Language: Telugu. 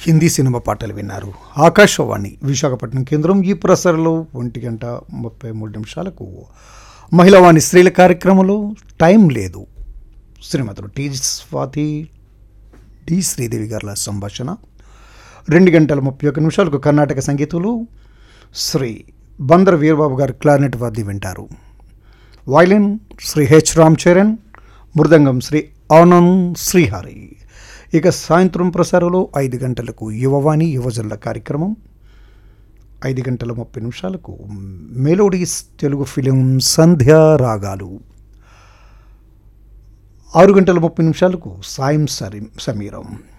హిందీ సినిమా పాటలు విన్నారు ఆకాశవాణి విశాఖపట్నం కేంద్రం ఈ ప్రసారంలో ఒంటి గంట ముప్పై మూడు నిమిషాలకు మహిళావాణి స్త్రీల కార్యక్రమంలో టైం లేదు శ్రీమతులు టి స్వాతి డి శ్రీదేవి గారుల సంభాషణ రెండు గంటల ముప్పై ఒక్క నిమిషాలకు కర్ణాటక సంగీతంలో శ్రీ బందర్ వీరబాబు గారు క్లారినెట్ వాద్యం వింటారు వైలిన్ శ్రీ హెచ్ రామ్ చరణ్ మృదంగం శ్రీ ఆనంద్ శ్రీహరి ఇక సాయంత్రం ప్రసారంలో ఐదు గంటలకు యువవాణి యువజనుల కార్యక్రమం ఐదు గంటల ముప్పై నిమిషాలకు మెలోడీస్ తెలుగు ఫిలిం సంధ్యా రాగాలు ఆరు గంటల ముప్పై నిమిషాలకు సాయం సరి సమీరం